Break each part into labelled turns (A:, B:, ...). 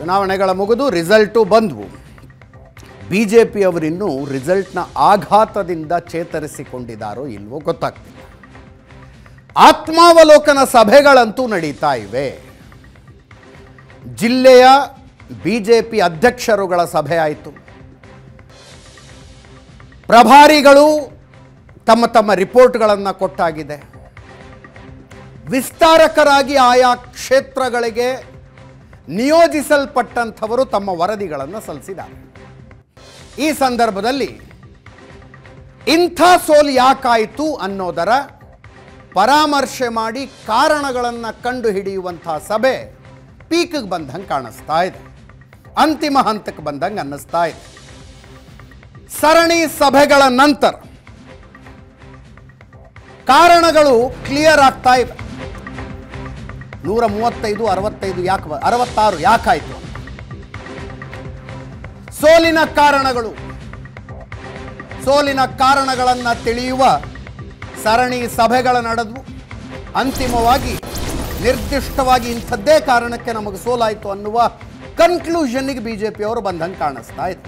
A: ಚುನಾವಣೆಗಳ ಮುಗಿದು ರಿಸಲ್ಟು ಬಂದವು ಬಿ ಜೆ ಪಿಯವರಿನ್ನೂ ರಿಸಲ್ಟ್ನ ಆಘಾತದಿಂದ ಚೇತರಿಸಿಕೊಂಡಿದ್ದಾರೋ ಇಲ್ವೋ ಗೊತ್ತಾಗ್ತಿಲ್ಲ ಆತ್ಮಾವಲೋಕನ ಸಭೆಗಳಂತೂ ನಡೀತಾ ಇವೆ ಜಿಲ್ಲೆಯ ಬಿ ಜೆ ಪಿ ಅಧ್ಯಕ್ಷರುಗಳ ಸಭೆ ಆಯಿತು ಪ್ರಭಾರಿಗಳು ತಮ್ಮ ತಮ್ಮ ರಿಪೋರ್ಟ್ಗಳನ್ನು ಕೊಟ್ಟಾಗಿದೆ ವಿಸ್ತಾರಕರಾಗಿ ಆಯಾ ಕ್ಷೇತ್ರಗಳಿಗೆ ನಿಯೋಜಿಸಲ್ಪಟ್ಟಂಥವರು ತಮ್ಮ ವರದಿಗಳನ್ನು ಸಲ್ಲಿಸಿದ್ದಾರೆ ಈ ಸಂದರ್ಭದಲ್ಲಿ ಇಂಥ ಸೋಲು ಯಾಕಾಯಿತು ಅನ್ನೋದರ ಪರಾಮರ್ಶೆ ಮಾಡಿ ಕಾರಣಗಳನ್ನು ಕಂಡು ಹಿಡಿಯುವಂಥ ಸಭೆ ಪೀಕಿಗೆ ಬಂದಂಗೆ ಕಾಣಿಸ್ತಾ ಇದೆ ಅಂತಿಮ ಹಂತಕ್ಕೆ ಬಂದಂಗೆ ಅನ್ನಿಸ್ತಾ ಇದೆ ಸರಣಿ ಸಭೆಗಳ ನಂತರ ಕಾರಣಗಳು ಕ್ಲಿಯರ್ ಆಗ್ತಾ ಇವೆ ನೂರ ಮೂವತ್ತೈದು ಅರವತ್ತೈದು ಯಾಕೆ ಬ- ಅರವತ್ತಾರು ಯಾಕಾಯಿತು ಅಂತ ಸೋಲಿನ ಕಾರಣಗಳು ಸೋಲಿನ ಕಾರಣಗಳನ್ನು ತಿಳಿಯುವ ಸರಣಿ ಸಭೆಗಳ ನಡೆದವು ಅಂತಿಮವಾಗಿ ನಿರ್ದಿಷ್ಟವಾಗಿ ಇಂಥದ್ದೇ ಕಾರಣಕ್ಕೆ ನಮಗೆ ಸೋಲಾಯಿತು ಅನ್ನುವ ಕನ್ಕ್ಲೂಷನ್ಗೆ ಬಿ ಜೆ ಪಿಯವರು ಬಂದಂಗೆ ಕಾಣಿಸ್ತಾ ಇದೆ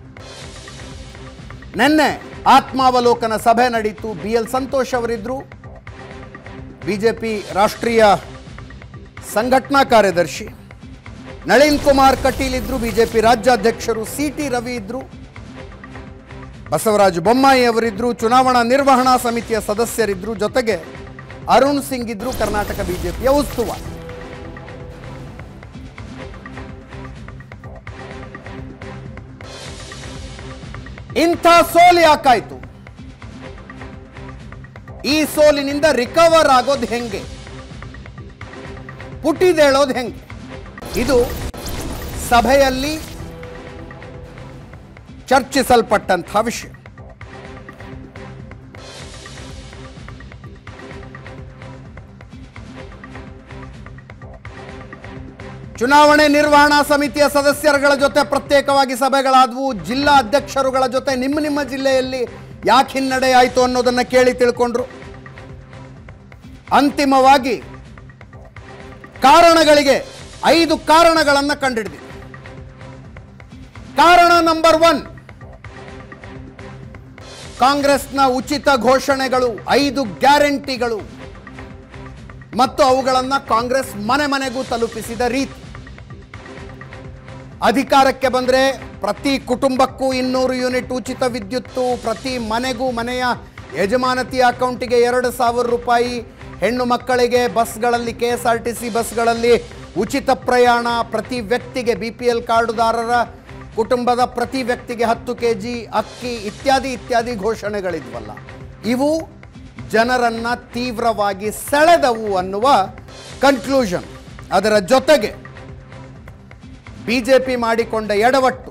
A: ನಿನ್ನೆ ಆತ್ಮಾವಲೋಕನ ಸಭೆ ನಡೀತು ಬಿ ಎಲ್ ಸಂತೋಷ್ ಅವರಿದ್ದರು ಬಿ ಜೆ ಪಿ ರಾಷ್ಟ್ರೀಯ ಸಂಘಟನಾ ಕಾರ್ಯದರ್ಶಿ ನಳಿನ್ ಕುಮಾರ್ ಕಟೀಲ್ ಇದ್ರು ಬಿಜೆಪಿ ರಾಜ್ಯಾಧ್ಯಕ್ಷರು ಸಿ ಟಿ ರವಿ ಇದ್ರು ಬಸವರಾಜ ಬೊಮ್ಮಾಯಿ ಅವರಿದ್ರು ಚುನಾವಣಾ ನಿರ್ವಹಣಾ ಸಮಿತಿಯ ಸದಸ್ಯರಿದ್ರು ಜೊತೆಗೆ ಅರುಣ್ ಸಿಂಗ್ ಇದ್ರು ಕರ್ನಾಟಕ ಬಿಜೆಪಿಯ ಉಸ್ತುವಾರಿ ಇಂಥ ಸೋಲು ಯಾಕಾಯ್ತು ಈ ಸೋಲಿನಿಂದ ರಿಕವರ್ ಆಗೋದು ಹೆಂಗೆ ಪುಟಿದೇಳೋದು ಹೆಂಗೆ ಇದು ಸಭೆಯಲ್ಲಿ ಚರ್ಚಿಸಲ್ಪಟ್ಟಂಥ ವಿಷಯ ಚುನಾವಣೆ ನಿರ್ವಹಣಾ ಸಮಿತಿಯ ಸದಸ್ಯರುಗಳ ಜೊತೆ ಪ್ರತ್ಯೇಕವಾಗಿ ಸಭೆಗಳಾದವು ಜಿಲ್ಲಾ ಅಧ್ಯಕ್ಷರುಗಳ ಜೊತೆ ನಿಮ್ಮ ನಿಮ್ಮ ಜಿಲ್ಲೆಯಲ್ಲಿ ಯಾಕೆ ಹಿನ್ನಡೆ ಆಯಿತು ಅನ್ನೋದನ್ನು ಕೇಳಿ ತಿಳ್ಕೊಂಡ್ರು ಅಂತಿಮವಾಗಿ ಕಾರಣಗಳಿಗೆ ಐದು ಕಾರಣಗಳನ್ನು ಕಂಡುಹಿಡಿದಿದೆ ಕಾರಣ ನಂಬರ್ ಒನ್ ಕಾಂಗ್ರೆಸ್ನ ಉಚಿತ ಘೋಷಣೆಗಳು ಐದು ಗ್ಯಾರಂಟಿಗಳು ಮತ್ತು ಅವುಗಳನ್ನು ಕಾಂಗ್ರೆಸ್ ಮನೆ ಮನೆಗೂ ತಲುಪಿಸಿದ ರೀತಿ ಅಧಿಕಾರಕ್ಕೆ ಬಂದರೆ ಪ್ರತಿ ಕುಟುಂಬಕ್ಕೂ ಇನ್ನೂರು ಯೂನಿಟ್ ಉಚಿತ ವಿದ್ಯುತ್ತು ಪ್ರತಿ ಮನೆಗೂ ಮನೆಯ ಯಜಮಾನತಿ ಅಕೌಂಟಿಗೆ ಎರಡು ಸಾವಿರ ರೂಪಾಯಿ ಹೆಣ್ಣು ಮಕ್ಕಳಿಗೆ ಬಸ್ಗಳಲ್ಲಿ K S R T C ಬಸ್ಗಳಲ್ಲಿ ಉಚಿತ ಪ್ರಯಾಣ ಪ್ರತಿ ವ್ಯಕ್ತಿಗೆ ಬಿ ಪಿ ಎಲ್ ಕಾರ್ಡುದಾರರ ಕುಟುಂಬದ ಪ್ರತಿ ವ್ಯಕ್ತಿಗೆ ಹತ್ತು ಕೆ ಜಿ ಅಕ್ಕಿ ಇತ್ಯಾದಿ ಇತ್ಯಾದಿ ಘೋಷಣೆಗಳಿದ್ವಲ್ಲ ಇವು ಜನರನ್ನ ತೀವ್ರವಾಗಿ ಸೆಳೆದವು ಅನ್ನುವ ಕನ್ಕ್ಲೂಷನ್ ಅದರ ಜೊತೆಗೆ ಬಿಜೆಪಿ ಮಾಡಿಕೊಂಡ ಎಡವಟ್ಟು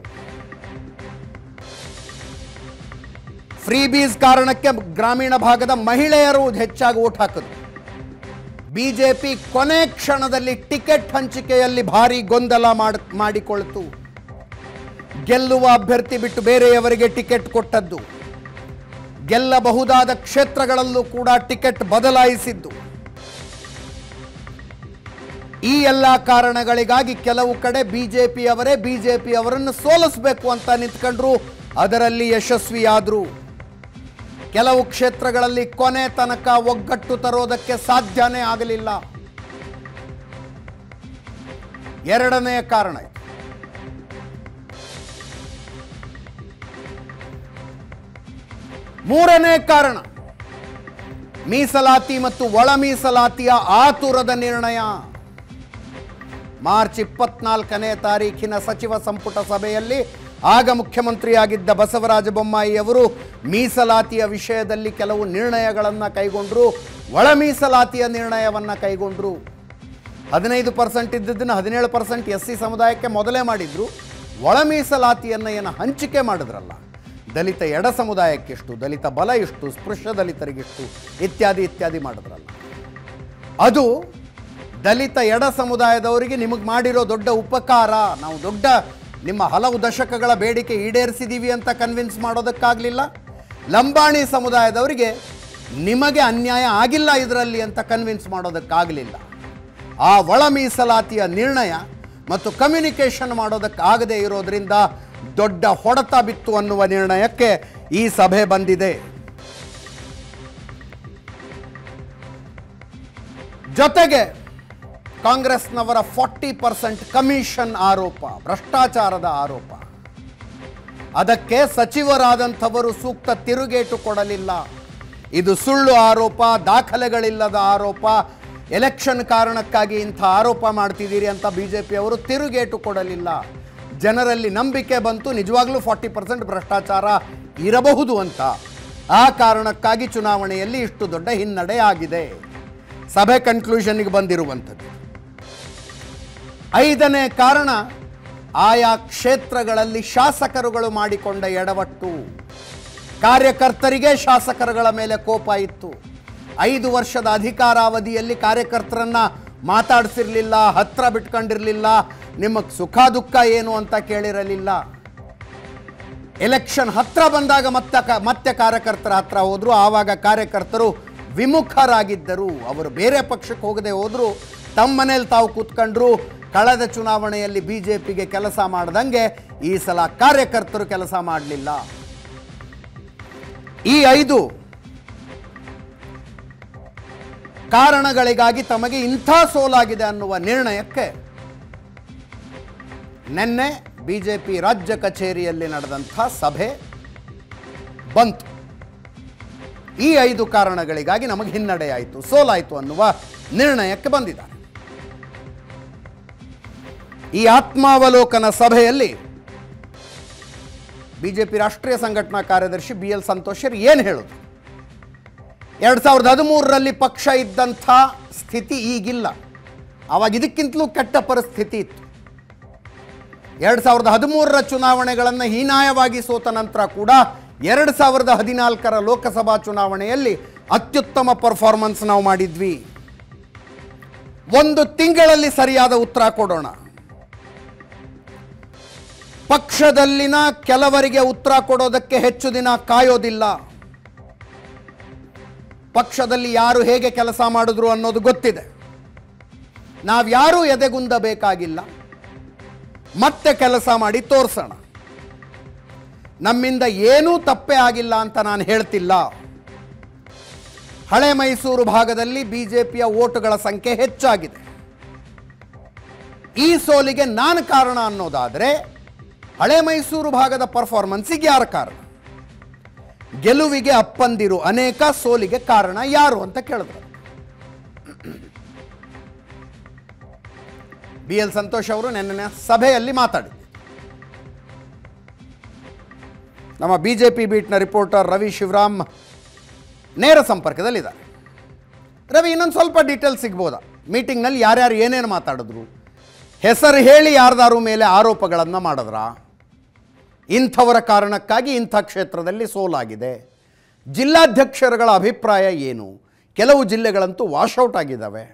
A: ಫ್ರೀ ಬೀಸ್ ಕಾರಣಕ್ಕೆ ಗ್ರಾಮೀಣ ಭಾಗದ ಮಹಿಳೆಯರು ಹೆಚ್ಚಾಗಿ ಓಟ್ ಹಾಕಿದ್ರು ಬಿಜೆಪಿ ಕೊನೆ ಕ್ಷಣದಲ್ಲಿ ಟಿಕೆಟ್ ಹಂಚಿಕೆಯಲ್ಲಿ ಭಾರಿ ಗೊಂದಲ ಮಾಡ್ ಮಾಡಿಕೊಳ್ತು ಗೆಲ್ಲುವ ಅಭ್ಯರ್ಥಿ ಬಿಟ್ಟು ಬೇರೆಯವರಿಗೆ ಟಿಕೆಟ್ ಕೊಟ್ಟದ್ದು ಗೆಲ್ಲಬಹುದಾದ ಕ್ಷೇತ್ರಗಳಲ್ಲೂ ಕೂಡ ಟಿಕೆಟ್ ಬದಲಾಯಿಸಿದ್ದು ಈ ಎಲ್ಲ ಕಾರಣಗಳಿಗಾಗಿ ಕೆಲವು ಕಡೆ ಬಿಜೆಪಿಯವರೇ ಬಿಜೆಪಿ ಅವರನ್ನು ಸೋಲಿಸಬೇಕು ಅಂತ ನಿಂತ್ಕೊಂಡ್ರು ಅದರಲ್ಲಿ ಯಶಸ್ವಿಯಾದರು ಕೆಲವು ಕ್ಷೇತ್ರಗಳಲ್ಲಿ ಕೊನೆ ತನಕ ಒಗ್ಗಟ್ಟು ತರೋದಕ್ಕೆ ಸಾಧ್ಯನೇ ಆಗಲಿಲ್ಲ ಎರಡನೆಯ ಕಾರಣ ಇದು ಮೂರನೇ ಕಾರಣ ಮೀಸಲಾತಿ ಮತ್ತು ಒಳ ಮೀಸಲಾತಿಯ ಆತುರದ ನಿರ್ಣಯ ಮಾರ್ಚ್ ಇಪ್ಪತ್ನಾಲ್ಕನೇ ತಾರೀಖಿನ ಸಚಿವ ಸಂಪುಟ ಸಭೆಯಲ್ಲಿ ಆಗ ಮುಖ್ಯಮಂತ್ರಿಯಾಗಿದ್ದ ಬಸವರಾಜ ಬೊಮ್ಮಾಯಿ ಅವರು ಮೀಸಲಾತಿಯ ವಿಷಯದಲ್ಲಿ ಕೆಲವು ನಿರ್ಣಯಗಳನ್ನು ಕೈಗೊಂಡರು ಒಳ ಮೀಸಲಾತಿಯ ನಿರ್ಣಯವನ್ನು ಕೈಗೊಂಡರು ಹದಿನೈದು ಪರ್ಸೆಂಟ್ ಇದ್ದದ್ದನ್ನು ಹದಿನೇಳು ಪರ್ಸೆಂಟ್ ಎಸ್ ಸಿ ಸಮುದಾಯಕ್ಕೆ ಮೊದಲೇ ಮಾಡಿದ್ರು ಒಳ ಮೀಸಲಾತಿಯನ್ನು ಏನು ಹಂಚಿಕೆ ಮಾಡಿದ್ರಲ್ಲ ದಲಿತ ಎಡ ಸಮುದಾಯಕ್ಕೆಷ್ಟು ದಲಿತ ಬಲ ಇಷ್ಟು ಸ್ಪೃಶ್ಯ ದಲಿತರಿಗಿಷ್ಟು ಇತ್ಯಾದಿ ಇತ್ಯಾದಿ ಮಾಡಿದ್ರಲ್ಲ ಅದು ದಲಿತ ಎಡ ಸಮುದಾಯದವರಿಗೆ ನಿಮಗೆ ಮಾಡಿರೋ ದೊಡ್ಡ ಉಪಕಾರ ನಾವು ದೊಡ್ಡ ನಿಮ್ಮ ಹಲವು ದಶಕಗಳ ಬೇಡಿಕೆ ಈಡೇರಿಸಿದ್ದೀವಿ ಅಂತ ಕನ್ವಿನ್ಸ್ ಮಾಡೋದಕ್ಕಾಗಲಿಲ್ಲ ಲಂಬಾಣಿ ಸಮುದಾಯದವರಿಗೆ ನಿಮಗೆ ಅನ್ಯಾಯ ಆಗಿಲ್ಲ ಇದರಲ್ಲಿ ಅಂತ ಕನ್ವಿನ್ಸ್ ಮಾಡೋದಕ್ಕಾಗಲಿಲ್ಲ ಆ ಒಳ ಮೀಸಲಾತಿಯ ನಿರ್ಣಯ ಮತ್ತು ಕಮ್ಯುನಿಕೇಷನ್ ಮಾಡೋದಕ್ಕೆ ಆಗದೇ ಇರೋದ್ರಿಂದ ದೊಡ್ಡ ಹೊಡೆತ ಬಿತ್ತು ಅನ್ನುವ ನಿರ್ಣಯಕ್ಕೆ ಈ ಸಭೆ ಬಂದಿದೆ ಜೊತೆಗೆ ಕಾಂಗ್ರೆಸ್ನವರ ಫಾರ್ಟಿ ಪರ್ಸೆಂಟ್ ಕಮಿಷನ್ ಆರೋಪ ಭ್ರಷ್ಟಾಚಾರದ ಆರೋಪ ಅದಕ್ಕೆ ಸಚಿವರಾದಂಥವರು ಸೂಕ್ತ ತಿರುಗೇಟು ಕೊಡಲಿಲ್ಲ ಇದು ಸುಳ್ಳು ಆರೋಪ ದಾಖಲೆಗಳಿಲ್ಲದ ಆರೋಪ ಎಲೆಕ್ಷನ್ ಕಾರಣಕ್ಕಾಗಿ ಇಂಥ ಆರೋಪ ಮಾಡ್ತಿದ್ದೀರಿ ಅಂತ ಬಿ ಜೆ ಪಿಯವರು ತಿರುಗೇಟು ಕೊಡಲಿಲ್ಲ ಜನರಲ್ಲಿ ನಂಬಿಕೆ ಬಂತು ನಿಜವಾಗ್ಲೂ ಫಾರ್ಟಿ ಪರ್ಸೆಂಟ್ ಭ್ರಷ್ಟಾಚಾರ ಇರಬಹುದು ಅಂತ ಆ ಕಾರಣಕ್ಕಾಗಿ ಚುನಾವಣೆಯಲ್ಲಿ ಇಷ್ಟು ದೊಡ್ಡ ಹಿನ್ನಡೆ ಆಗಿದೆ ಸಭೆ ಕನ್ಕ್ಲೂಷನ್ಗೆ ಬಂದಿರುವಂಥದ್ದು ಐದನೇ ಕಾರಣ ಆಯಾ ಕ್ಷೇತ್ರಗಳಲ್ಲಿ ಶಾಸಕರುಗಳು ಮಾಡಿಕೊಂಡ ಎಡವಟ್ಟು ಕಾರ್ಯಕರ್ತರಿಗೆ ಶಾಸಕರುಗಳ ಮೇಲೆ ಕೋಪ ಇತ್ತು ಐದು ವರ್ಷದ ಅಧಿಕಾರಾವಧಿಯಲ್ಲಿ ಕಾರ್ಯಕರ್ತರನ್ನ ಮಾತಾಡಿಸಿರ್ಲಿಲ್ಲ ಹತ್ರ ಬಿಟ್ಕೊಂಡಿರಲಿಲ್ಲ ನಿಮಗೆ ಸುಖ ದುಃಖ ಏನು ಅಂತ ಕೇಳಿರಲಿಲ್ಲ ಎಲೆಕ್ಷನ್ ಹತ್ರ ಬಂದಾಗ ಮತ್ತೆ ಕ- ಮತ್ತೆ ಕಾರ್ಯಕರ್ತರ ಹತ್ರ ಹೋದ್ರು ಆವಾಗ ಕಾರ್ಯಕರ್ತರು ವಿಮುಖರಾಗಿದ್ದರು ಅವರು ಬೇರೆ ಪಕ್ಷಕ್ಕೆ ಹೋಗದೆ ಹೋದ್ರು ತಮ್ಮ ಮನೇಲಿ ತಾವು ಕೂತ್ಕೊಂಡ್ರು ಕಳೆದ ಚುನಾವಣೆಯಲ್ಲಿ ಬಿ ಜೆ ಪಿಗೆ ಕೆಲಸ ಮಾಡ್ದಂಗೆ ಈ ಸಲ ಕಾರ್ಯಕರ್ತರು ಕೆಲಸ ಮಾಡಲಿಲ್ಲ ಈ ಐದು ಕಾರಣಗಳಿಗಾಗಿ ತಮಗೆ ಇಂಥ ಸೋಲಾಗಿದೆ ಅನ್ನುವ ನಿರ್ಣಯಕ್ಕೆ ನಿನ್ನೆ ಬಿಜೆಪಿ ರಾಜ್ಯ ಕಚೇರಿಯಲ್ಲಿ ನಡೆದಂಥ ಸಭೆ ಬಂತು ಈ ಐದು ಕಾರಣಗಳಿಗಾಗಿ ನಮಗೆ ಹಿನ್ನಡೆಯಾಯಿತು ಸೋಲಾಯಿತು ಅನ್ನುವ ನಿರ್ಣಯಕ್ಕೆ ಬಂದಿದ್ದಾರೆ ಈ ಆತ್ಮಾವಲೋಕನ ಸಭೆಯಲ್ಲಿ ಬಿಜೆಪಿ ರಾಷ್ಟ್ರೀಯ ಸಂಘಟನಾ ಕಾರ್ಯದರ್ಶಿ ಬಿ ಎಲ್ ಸಂತೋಷರ್ ಏನು ಹೇಳೋದು ಎರಡು ಸಾವಿರದ ಹದಿಮೂರರಲ್ಲಿ ಪಕ್ಷ ಇದ್ದಂಥ ಸ್ಥಿತಿ ಈಗಿಲ್ಲ ಆವಾಗ ಇದಕ್ಕಿಂತಲೂ ಕೆಟ್ಟ ಪರಿಸ್ಥಿತಿ ಇತ್ತು ಎರಡು ಸಾವಿರದ ಹದಿಮೂರರ ಚುನಾವಣೆಗಳನ್ನು ಹೀನಾಯವಾಗಿ ಸೋತ ನಂತರ ಕೂಡ ಎರಡು ಸಾವಿರದ ಹದಿನಾಲ್ಕರ ಲೋಕಸಭಾ ಚುನಾವಣೆಯಲ್ಲಿ ಅತ್ಯುತ್ತಮ ಪರ್ಫಾರ್ಮೆನ್ಸ್ ನಾವು ಮಾಡಿದ್ವಿ ಒಂದು ತಿಂಗಳಲ್ಲಿ ಸರಿಯಾದ ಉತ್ತರ ಕೊಡೋಣ ಪಕ್ಷದಲ್ಲಿನ ಕೆಲವರಿಗೆ ಉತ್ತರ ಕೊಡೋದಕ್ಕೆ ಹೆಚ್ಚು ದಿನ ಕಾಯೋದಿಲ್ಲ ಪಕ್ಷದಲ್ಲಿ ಯಾರು ಹೇಗೆ ಕೆಲಸ ಮಾಡಿದ್ರು ಅನ್ನೋದು ಗೊತ್ತಿದೆ ನಾವ್ಯಾರೂ ಎದೆಗುಂದಬೇಕಾಗಿಲ್ಲ ಮತ್ತೆ ಕೆಲಸ ಮಾಡಿ ತೋರಿಸೋಣ ನಮ್ಮಿಂದ ಏನೂ ತಪ್ಪೇ ಆಗಿಲ್ಲ ಅಂತ ನಾನು ಹೇಳ್ತಿಲ್ಲ ಹಳೆ ಮೈಸೂರು ಭಾಗದಲ್ಲಿ ಬಿಜೆಪಿಯ ಓಟುಗಳ ಸಂಖ್ಯೆ ಹೆಚ್ಚಾಗಿದೆ ಈ ಸೋಲಿಗೆ ನಾನು ಕಾರಣ ಅನ್ನೋದಾದರೆ ಹಳೆ ಮೈಸೂರು ಭಾಗದ ಪರ್ಫಾರ್ಮೆನ್ಸಿಗೆ ಯಾರು ಕಾರಣ ಗೆಲುವಿಗೆ ಅಪ್ಪಂದಿರು ಅನೇಕ ಸೋಲಿಗೆ ಕಾರಣ ಯಾರು ಅಂತ ಕೇಳಿದ್ರು ಬಿ ಎಲ್ ಸಂತೋಷ್ ಅವರು ನಿನ್ನೆ ಸಭೆಯಲ್ಲಿ ಮಾತಾಡಿದ್ರು ನಮ್ಮ ಬಿ ಜೆ ಪಿ ಬೀಟ್ನ ರಿಪೋರ್ಟರ್ ರವಿ ಶಿವರಾಮ್ ನೇರ ಸಂಪರ್ಕದಲ್ಲಿದ್ದಾರೆ ರವಿ ಇನ್ನೊಂದು ಸ್ವಲ್ಪ ಡೀಟೇಲ್ಸ್ ಸಿಗ್ಬೋದಾ ಮೀಟಿಂಗ್ನಲ್ಲಿ ಯಾರ್ಯಾರು ಏನೇನು ಮಾತಾಡಿದ್ರು ಹೆಸರು ಹೇಳಿ ಯಾರ್ದಾರು ಮೇಲೆ ಆರೋಪಗಳನ್ನು ಮಾಡಿದ್ರಾ ಇಂಥವರ ಕಾರಣಕ್ಕಾಗಿ ಇಂಥ ಕ್ಷೇತ್ರದಲ್ಲಿ ಸೋಲಾಗಿದೆ ಜಿಲ್ಲಾಧ್ಯಕ್ಷರುಗಳ ಅಭಿಪ್ರಾಯ ಏನು ಕೆಲವು ಜಿಲ್ಲೆಗಳಂತೂ ವಾಶೌಟ್ ಆಗಿದ್ದಾವೆ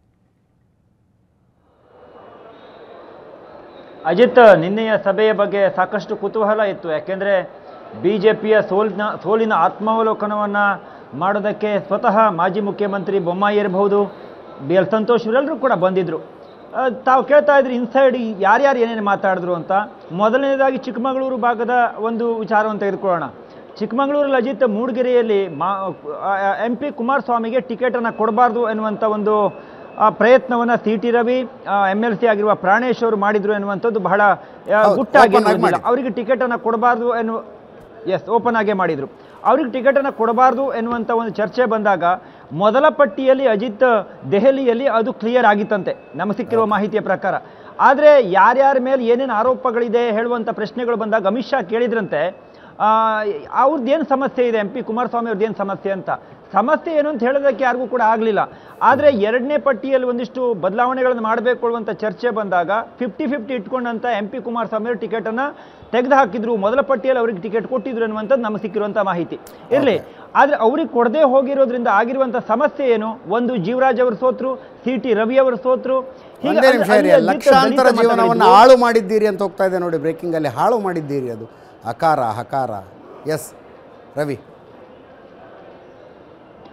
B: ಅಜಿತ್ ನಿನ್ನೆಯ ಸಭೆಯ ಬಗ್ಗೆ ಸಾಕಷ್ಟು ಕುತೂಹಲ ಇತ್ತು ಯಾಕೆಂದರೆ ಬಿ ಜೆ ಪಿಯ ಸೋಲಿನ ಸೋಲಿನ ಆತ್ಮಾವಲೋಕನವನ್ನು ಮಾಡೋದಕ್ಕೆ ಸ್ವತಃ ಮಾಜಿ ಮುಖ್ಯಮಂತ್ರಿ ಬೊಮ್ಮಾಯಿ ಇರಬಹುದು ಬಿ ಎಲ್ ಸಂತೋಷ್ ಇವರೆಲ್ಲರೂ ಕೂಡ ಬಂದಿದ್ದರು ಆ, ತಾವು ಕೇಳ್ತಾ ಇದ್ರಿ ಇನ್ಸೈಡ್ ಯಾರ್ಯಾರು ಏನೇನು ಮಾತಾಡಿದ್ರು ಅಂತ ಮೊದಲನೇದಾಗಿ ಚಿಕ್ಕಮಗಳೂರು ಭಾಗದ ಒಂದು ವಿಚಾರವನ್ನು ತೆಗೆದುಕೊಳ್ಳೋಣ ಚಿಕ್ಕಮಗಳೂರಲ್ಲಿ ಅಜಿತ್ ಮೂಡಿಗೆರೆಯಲ್ಲಿ ಮಾ ಎಂ ಪಿ ಕುಮಾರಸ್ವಾಮಿಗೆ ಟಿಕೆಟನ್ನು ಕೊಡಬಾರ್ದು ಎನ್ನುವಂಥ ಒಂದು ಆ ಪ್ರಯತ್ನವನ್ನ C T Ravi M L C ಆಗಿರುವ ಪ್ರಾಣೇಶ್ ಅವರು ಮಾಡಿದ್ರು ಎನ್ನುವಂಥದ್ದು ಬಹಳ ಆ,
A: ಹೌದು,
B: ಗುಟ್ಟಾಗಿ
A: open ಆಗಿ
B: ಇರುವುದಿಲ್ಲ.
A: ಮಾಡಿದ್ರು.
B: ಅವರಿಗೆ ಟಿಕೆಟ್ ಅನ್ನ ಕೊಡಬಾರ್ದು ಎನ್ನುವ ಎಸ್ ಓಪನ್ ಆಗೇ ಮಾಡಿದ್ರು ಅವ್ರಿಗೆ ಟಿಕೆಟ್ ಅನ್ನ ಕೊಡಬಾರ್ದು ಎನ್ನುವಂಥ ಒಂದು ಚರ್ಚೆ ಬಂದಾಗ ಮೊದಲ ಪಟ್ಟಿಯಲ್ಲಿ ಅಜಿತ್ ದೆಹಲಿಯಲ್ಲಿ ಅದು ಕ್ಲಿಯರ್ ಆಗಿತ್ತಂತೆ ನಮಗೆ ಸಿಕ್ಕಿರುವ ಮಾಹಿತಿಯ ಪ್ರಕಾರ ಆದರೆ ಯಾರ್ಯಾರ ಮೇಲೆ ಏನೇನು ಆರೋಪಗಳಿದೆ ಹೇಳುವಂಥ ಪ್ರಶ್ನೆಗಳು ಬಂದಾಗ ಅಮಿತ್ ಶಾ ಕೇಳಿದ್ರಂತೆ ಅವ್ರದ್ದು ಏನು ಸಮಸ್ಯೆ ಇದೆ ಎಂ ಪಿ ಕುಮಾರಸ್ವಾಮಿ ಅವ್ರದ್ದು ಏನು ಸಮಸ್ಯೆ ಅಂತ ಸಮಸ್ಯೆ ಏನು ಅಂತ ಹೇಳೋದಕ್ಕೆ ಯಾರಿಗೂ ಕೂಡ ಆಗಲಿಲ್ಲ ಆದರೆ ಎರಡನೇ ಪಟ್ಟಿಯಲ್ಲಿ ಒಂದಿಷ್ಟು ಬದಲಾವಣೆಗಳನ್ನು ಮಾಡಬೇಕು ಅನ್ನುವಂಥ ಚರ್ಚೆ ಬಂದಾಗ ಫಿಫ್ಟಿ ಫಿಫ್ಟಿ ಇಟ್ಕೊಂಡಂತ ಎಂ ಪಿ ಕುಮಾರಸ್ವಾಮಿ ಅವರು ಟಿಕೆಟನ್ನು ತೆಗೆದು ಹಾಕಿದ್ರು ಮೊದಲ ಪಟ್ಟಿಯಲ್ಲಿ ಅವರಿಗೆ ಟಿಕೆಟ್ ಕೊಟ್ಟಿದ್ರು ಅನ್ನುವಂಥದ್ದು ನಮಗೆ ಸಿಕ್ಕಿರುವಂಥ ಮಾಹಿತಿ ಇರಲಿ ಆದರೆ ಅವ್ರಿಗೆ ಕೊಡದೇ ಹೋಗಿರೋದ್ರಿಂದ ಆಗಿರುವಂಥ ಸಮಸ್ಯೆ ಏನು ಒಂದು ಜೀವರಾಜ್ ಅವರು ಸೋತ್ರು ಸಿ ಟಿ ರವಿ ಅವರು ಸೋತ್ರು ಹೀಗೆ
A: ಒಂದೇ
B: ಅಲ್ಲಿ-
A: ನಿಮಿಷ ಇರಿ
B: ಅಲ್ಲಿ
A: ಲಕ್ಷಾಂತರ
B: ದಲಿತ
A: ಜೀವನವನ್ನು
B: ಮತಗಳಿದ್ವು.
A: ಹಾಳು ಮಾಡಿದ್ದೀರಿ ಅಂತ ಹೋಗ್ತಾ ಇದೆ ನೋಡಿ ಬ್ರೇಕಿಂಗಲ್ಲಿ ಹಾಳು ಮಾಡಿದ್ದೀರಿ ಅದು ಅಕಾರ ಹಕಾರ ಎಸ್ ರವಿ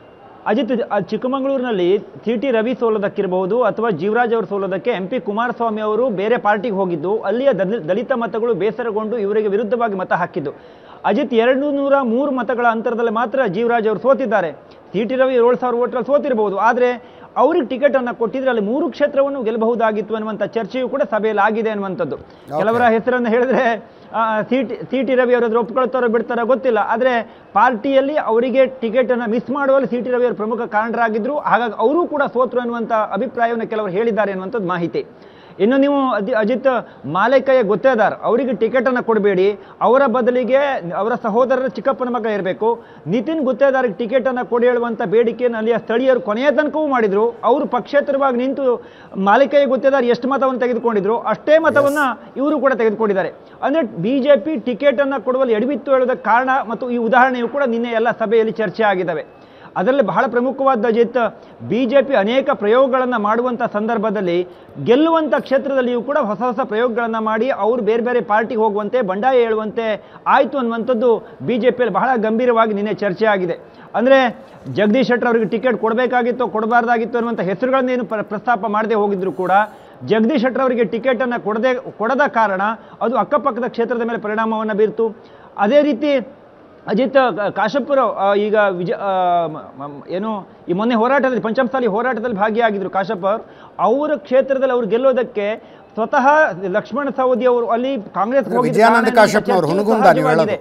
B: ಅಜಿತ್ ಆ ಚಿಕ್ಕಮಗಳೂರಿನಲ್ಲಿ ಸಿ ಟಿ ರವಿ ಸೋಲೋದಕ್ಕಿರಬಹುದು ಅಥವಾ ಜೀವರಾಜ್ ಅವರು ಸೋಲೋದಕ್ಕೆ ಎಂ ಪಿ ಕುಮಾರಸ್ವಾಮಿ ಅವರು ಬೇರೆ ಪಾರ್ಟಿಗೆ ಹೋಗಿದ್ದು ಅಲ್ಲಿಯ ದಲಿ- ದಲಿತ ಮತಗಳು ಬೇಸರಗೊಂಡು ಇವರಿಗೆ ವಿರುದ್ಧವಾಗಿ ಮತ ಹಾಕಿದ್ದು ಅಜಿತ್ ಎರಡು ನೂರ ಮೂರು ಮತಗಳ ಅಂತರದಲ್ಲಿ ಮಾತ್ರ ಜೀವರಾಜ್ ಅವರು ಸೋತಿದ್ದಾರೆ ಸಿ ಟಿ ರವಿ ಏಳು ಸಾವಿರ ಓಟ್ರಲ್ಲಿ ಸೋತಿರಬಹುದು ಆದರೆ ಅವ್ರಿಗೆ ಟಿಕೆಟ್ ಅನ್ನ ಕೊಟ್ಟಿದ್ರೆ ಅಲ್ಲಿ ಮೂರು ಕ್ಷೇತ್ರವನ್ನು ಗೆಲ್ಲಬಹುದಾಗಿತ್ತು ಅನ್ನುವಂಥ ಚರ್ಚೆಯು ಕೂಡ ಸಭೆಯಲ್ಲಿ ಆಗಿದೆ ಅನ್ನುವಂಥದ್ದು ಕೆಲವರ ಹೆಸರನ್ನು ಹೇಳಿದ್ರೆ C T C T Ravi ಅವರಾದ್ರು ಒಪ್ಕೊಳ್ತಾರೋ ಬಿಡ್ತಾರೋ ಗೊತ್ತಿಲ್ಲ ಆದರೆ ಪಾರ್ಟಿಯಲ್ಲಿ ಅವರಿಗೆ ಟಿಕೆಟ್ ಅನ್ನ ಮಿಸ್ ಮಾಡುವಲ್ಲಿ ಸಿ ಟಿ ರವಿ ಅವರು ಪ್ರಮುಖ ಕಾರಣರಾಗಿದ್ರು ಹಾಗಾಗಿ ಅವರು ಕೂಡ ಸೋತರು ಅನ್ನುವಂಥ ಅಭಿಪ್ರಾಯವನ್ನು ಕೆಲವರು ಹೇಳಿದ್ದಾರೆ ಅನ್ನುವಂಥದ್ದು ಮಾಹಿತಿ ಇನ್ನು ನೀವು ಅದಿ ಅಜಿತ್ ಮಾಲೇಕಯ್ಯ ಗೊತ್ತೇದಾರ್ ಅವರಿಗೆ ಟಿಕೆಟ್ ಅನ್ನು ಕೊಡಬೇಡಿ ಅವರ ಬದಲಿಗೆ ಅವರ ಸಹೋದರರ ಚಿಕ್ಕಪ್ಪನ ಮಗ ಇರಬೇಕು ನಿತಿನ್ ಗುತ್ತೇದಾರ್ಗೆ ಟಿಕೆಟ್ ಅನ್ನು ಕೊಡಿ ಹೇಳುವಂಥ ಬೇಡಿಕೆಯನ್ನು ಅಲ್ಲಿಯ ಸ್ಥಳೀಯರು ಕೊನೆಯ ತನಕವೂ ಮಾಡಿದ್ರು ಅವರು ಪಕ್ಷೇತರವಾಗಿ ನಿಂತು ಮಾಲಿಕಯ್ಯ ಗುತ್ತೇದಾರ್ ಎಷ್ಟು ಮತವನ್ನು ತೆಗೆದುಕೊಂಡಿದ್ರು ಅಷ್ಟೇ ಮತವನ್ನ ಇವರು ಕೂಡ ತೆಗೆದುಕೊಂಡಿದ್ದಾರೆ ಅಂದ್ರೆ ಬಿಜೆಪಿ ಟಿಕೆಟ್ ಅನ್ನು ಕೊಡುವಲ್ಲಿ ಎಡವಿತ್ತು ಹೇಳೋದಕ್ಕೆ ಕಾರಣ ಮತ್ತು ಈ ಉದಾಹರಣೆಯು ಕೂಡ ನಿನ್ನೆ ಎಲ್ಲ ಸಭೆಯಲ್ಲಿ ಚರ್ಚೆ ಆಗಿದ್ದಾವೆ ಅದರಲ್ಲಿ ಬಹಳ ಪ್ರಮುಖವಾದ ಅಜಿತ್ ಬಿಜೆಪಿ ಅನೇಕ ಪ್ರಯೋಗಗಳನ್ನು ಮಾಡುವಂಥ ಸಂದರ್ಭದಲ್ಲಿ ಗೆಲ್ಲುವಂಥ ಕ್ಷೇತ್ರದಲ್ಲಿಯೂ ಕೂಡ ಹೊಸ ಹೊಸ ಪ್ರಯೋಗಗಳನ್ನು ಮಾಡಿ ಅವರು ಬೇರೆ ಬೇರೆ ಪಾರ್ಟಿಗೆ ಹೋಗುವಂತೆ ಬಂಡಾಯ ಹೇಳುವಂತೆ ಆಯಿತು ಅನ್ನುವಂಥದ್ದು ಬಿ ಜೆ ಪಿಯಲ್ಲಿ ಬಹಳ ಗಂಭೀರವಾಗಿ ನಿನ್ನೆ ಚರ್ಚೆ ಆಗಿದೆ ಅಂದರೆ ಜಗದೀಶ್ ಶೆಟ್ಟರ್ ಅವರಿಗೆ ಟಿಕೆಟ್ ಕೊಡಬೇಕಾಗಿತ್ತು ಕೊಡಬಾರ್ದಾಗಿತ್ತು ಅನ್ನುವಂಥ ಹೆಸರುಗಳನ್ನೇನು ಪ್ರ- ಪ್ರಸ್ತಾಪ ಮಾಡದೆ ಹೋಗಿದ್ರು ಕೂಡ ಜಗದೀಶ್ ಶೆಟ್ಟರ್ ಅವರಿಗೆ ಟಿಕೆಟನ್ನು ಕೊಡದೆ ಕೊಡದ ಕಾರಣ ಅದು ಅಕ್ಕಪಕ್ಕದ ಕ್ಷೇತ್ರದ ಮೇಲೆ ಪರಿಣಾಮವನ್ನು ಬೀರ್ತು ಅದೇ ರೀತಿ ಅಜಿತ್ ಕ- ಕಾಶಪ್ಪರು ಆ, ಈಗ ವಿಜ ಆ, ಮ- ಮ- ಏನು ಈ ಮೊನ್ನೆ ಹೋರಾಟದಲ್ಲಿ ಪಂಚಮಸಾಲಿ ಹೋರಾಟದಲ್ಲಿ ಭಾಗಿಯಾಗಿದ್ರು ಕಾಶಪ್ಪ ಅವರು ಅವರ ಕ್ಷೇತ್ರದಲ್ಲಿ ಅವ್ರು ಗೆಲ್ಲೋದಕ್ಕೆ ಸ್ವತಃ ಲಕ್ಷ್ಮಣ ಸವದಿ ಅವರು ಅಲ್ಲಿ ಕಾಂಗ್ರೆಸ್
A: ವಿಜಯಾನಂದ ಕಾಶಪ್ಪನವರು, ಹುನಗುಂದ ನೀವು ಹೇಳೋದು.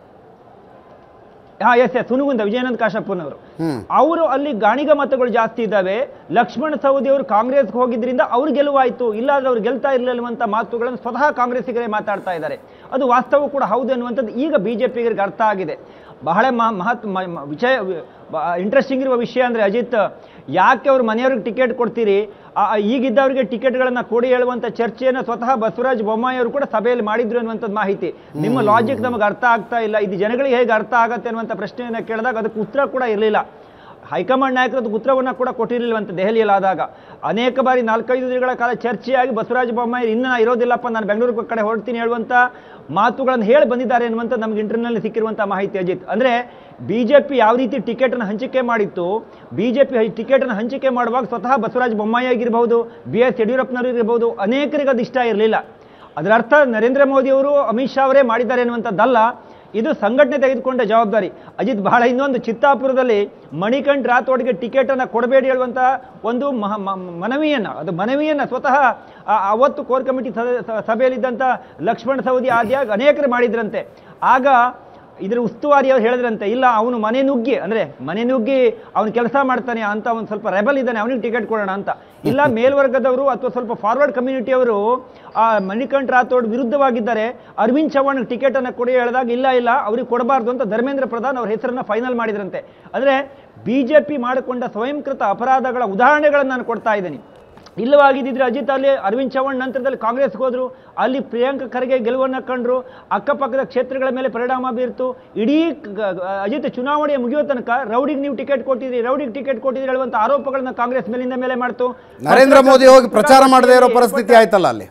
B: ಹಾ ಎಸ್ ಎಸ್ ಹುನಗುಂದ ವಿಜಯಾನಂದ ಕಾಶಪ್ಪನವರು
A: ಹ್ಮ್.
B: ಅವರು ಅಲ್ಲಿ ಗಾಣಿಗ ಮತಗಳು ಜಾಸ್ತಿ ಇದ್ದಾವೆ ಲಕ್ಷ್ಮಣ ಸವದಿ ಅವರು ಕಾಂಗ್ರೆಸ್ಗೆ ಹೋಗಿದ್ರಿಂದ ಅವ್ರು ಗೆಲುವಾಯಿತು ಇಲ್ಲಾದ್ರೆ ಅವ್ರು ಗೆಲ್ತಾ ಇರಲಿಲ್ಲವಂತ ಮಾತುಗಳನ್ನು ಸ್ವತಃ ಕಾಂಗ್ರೆಸ್ಸಿಗರೇ ಮಾತಾಡ್ತಾ ಇದ್ದಾರೆ ಅದು ವಾಸ್ತವ ಕೂಡ ಹೌದು ಅನ್ನುವಂಥದ್ದು ಈಗ ಬಿಜೆಪಿಗರಿಗೆ ಅರ್ಥ ಆಗಿದೆ ಬಹಳ ಮ- ಮಹತ್ ಮ- ಮ- ವಿಷಯ ಇಂಟ್ರೆಸ್ಟಿಂಗ್ ಇರುವ ವಿಷಯ ಅಂದ್ರೆ ಅಜಿತ್ ಯಾಕೆ ಅವ್ರ ಮನೆಯವ್ರಿಗೆ ಟಿಕೆಟ್ ಕೊಡ್ತೀರಿ ಆ- ಆ ಈಗಿದ್ದವರಿಗೆ ಟಿಕೆಟ್ಗಳನ್ನ ಕೊಡಿ ಹೇಳುವಂತ ಚರ್ಚೆಯನ್ನು ಸ್ವತಃ ಬಸವರಾಜ ಬೊಮ್ಮಾಯಿ ಅವರು ಕೂಡ ಸಭೆಯಲ್ಲಿ ಮಾಡಿದ್ರು ಅನ್ನುವಂಥದ್ದು ಮಾಹಿತಿ ನಿಮ್ಮ ಲಾಜಿಕ್ ನಮಗೆ ಅರ್ಥ ಆಗ್ತಾ ಇಲ್ಲ ಇದು ಜನಗಳಿಗೆ ಹೇಗೆ ಅರ್ಥ ಆಗತ್ತೆ ಅನ್ನುವಂಥ ಪ್ರಶ್ನೆಯನ್ನು ಕೇಳಿದಾಗ ಅದಕ್ಕೆ ಉತ್ತರ ಕೂಡ ಇರಲಿಲ್ಲ ಹೈಕಮಾಂಡ್ ನಾಯಕರದ್ದು ಉತ್ತರವನ್ನು ಕೂಡ ಕೊಟ್ಟಿರಲಿಲ್ಲವಂತ ದೆಹಲಿಯಲ್ಲಿ ಆದಾಗ ಅನೇಕ ಬಾರಿ ನಾಲ್ಕೈದು ದಿನಗಳ ಕಾಲ ಚರ್ಚೆಯಾಗಿ ಬಸವರಾಜ ಬೊಮ್ಮಾಯಿ ಇನ್ನು ನಾ ಇರೋದಿಲ್ಲಪ್ಪ ನಾನು ಬೆಂಗಳೂರು ಕಡೆ ಹೊರಡ್ತೀನಿ ಹೇಳುವಂಥ ಮಾತುಗಳನ್ನು ಹೇಳಿ ಬಂದಿದ್ದಾರೆ ಅನ್ನುವಂಥ ನಮ್ಗೆ ಇಂಟರ್ನಲ್ಲಿ ಸಿಕ್ಕಿರುವಂಥ ಮಾಹಿತಿ ಅಜಿತ್ ಅಂದರೆ ಬಿ ಜೆ ಪಿ ಯಾವ ರೀತಿ ಟಿಕೆಟನ್ನು ಹಂಚಿಕೆ ಮಾಡಿತ್ತು ಬಿ ಜೆ ಪಿ ಟಿಕೆಟನ್ನು ಹಂಚಿಕೆ ಮಾಡುವಾಗ ಸ್ವತಃ ಬಸವರಾಜ ಬೊಮ್ಮಾಯಿ ಆಗಿರ್ಬೋದು ಬಿ ಎಸ್ ಯಡಿಯೂರಪ್ಪನವರು ಇರಬಹುದು ಅನೇಕರಿಗೆ ಅದು ಇಷ್ಟ ಇರಲಿಲ್ಲ ಅದರ ಅರ್ಥ ನರೇಂದ್ರ ಮೋದಿ ಅವರು ಅಮಿತ್ ಶಾ ಅವರೇ ಮಾಡಿದ್ದಾರೆ ಅನ್ನುವಂಥದ್ದಲ್ಲ ಇದು ಸಂಘಟನೆ ತೆಗೆದುಕೊಂಡ ಜವಾಬ್ದಾರಿ ಅಜಿತ್ ಬಹಳ ಇನ್ನೊಂದು ಚಿತ್ತಾಪುರದಲ್ಲಿ ಮಣಿಕಂಠ್ ರಾಥೋಡ್ಗೆ ಟಿಕೆಟ್ ಅನ್ನ ಕೊಡಬೇಡಿ ಹೇಳುವಂತ ಒಂದು ಮಹ ಮ- ಮನವಿಯನ್ನ ಅದು ಮನವಿಯನ್ನ ಸ್ವತಃ ಆ- ಅವತ್ತು ಕೋರ್ ಕಮಿಟಿ ಸದ- ಸ- ಸಭೆಯಲ್ಲಿದ್ದಂಥ ಲಕ್ಷ್ಮಣ ಸವದಿ ಆದ್ಯಾಗ ಅನೇಕರು ಮಾಡಿದ್ರಂತೆ ಆಗ ಇದರ ಉಸ್ತುವಾರಿ ಅವ್ರು ಹೇಳಿದ್ರಂತೆ ಇಲ್ಲ ಅವನು ಮನೆ ನುಗ್ಗಿ ಅಂದ್ರೆ ಮನೆ ನುಗ್ಗಿ ಅವನು ಕೆಲಸ ಮಾಡ್ತಾನೆ ಅಂತ ಅವನು ಸ್ವಲ್ಪ ರೆಬಲ್ ಇದ್ದಾನೆ ಅವನಿಗೆ ಟಿಕೆಟ್ ಕೊಡೋಣ ಅಂತ ಇಲ್ಲ ಮೇಲ್ವರ್ಗದವರು ಅಥವಾ ಸ್ವಲ್ಪ ಫಾರ್ವರ್ಡ್ ಕಮ್ಯುನಿಟಿಯವರು ಆ ಮಣಿಕಂಠ್ ರಾಥೋಡ್ ವಿರುದ್ಧವಾಗಿದ್ದಾರೆ ಅರವಿಂದ್ ಚವ್ಹಾಣ್ ಟಿಕೆಟ್ ಅನ್ನ ಕೊಡಿ ಹೇಳಿದಾಗ ಇಲ್ಲ ಇಲ್ಲ ಅವ್ರಿಗೆ ಕೊಡಬಾರ್ದು ಅಂತ ಧರ್ಮೇಂದ್ರ ಪ್ರಧಾನ್ ಅವ್ರ ಹೆಸರನ್ನ ಫೈನಲ್ ಮಾಡಿದ್ರಂತೆ ಅಂದ್ರೆ ಬಿಜೆಪಿ ಮಾಡಿಕೊಂಡ ಸ್ವಯಂಕೃತ ಅಪರಾಧಗಳ ಉದಾಹರಣೆಗಳನ್ನು ನಾನು ಕೊಡ್ತಾ ಇದ್ದೀನಿ ಇಲ್ಲವಾಗಿದ್ದಿದ್ರೆ ಅಜಿತ್ ಅಲ್ಲಿ ಅರವಿಂದ್ ಚವ್ಹಾಣ್ ನಂತರದಲ್ಲಿ ಕಾಂಗ್ರೆಸ್ಗೆ ಹೋದ್ರು ಅಲ್ಲಿ ಪ್ರಿಯಾಂಕ ಖರ್ಗೆ ಗೆಲುವನ್ನು ಕಂಡ್ರು ಅಕ್ಕಪಕ್ಕದ ಕ್ಷೇತ್ರಗಳ ಮೇಲೆ ಪರಿಣಾಮ ಬೀರ್ತು ಇಡೀ ಕ- ಗ- ಅಜಿತ್ ಚುನಾವಣೆ ಮುಗಿಯೋ ತನಕ ರೌಡಿಗೆ ನೀವು ಟಿಕೆಟ್ ಕೊಟ್ಟಿದ್ರಿ ರೌಡಿಗೆ ಟಿಕೆಟ್ ಕೊಟ್ಟಿದ್ರಿ ಹೇಳುವಂತ ಆರೋಪಗಳನ್ನ ಕಾಂಗ್ರೆಸ್ ಮೇಲಿಂದ ಮೇಲೆ ಮಾಡ್ತು
A: ನರೇಂದ್ರ ಮೋದಿ ಹೋಗಿ ಪ್ರಚಾರ ಮಾಡದೇ ಇರೋ ಪರಿಸ್ಥಿತಿ ಆಯ್ತಲ್ಲ ಅಲ್ಲಿ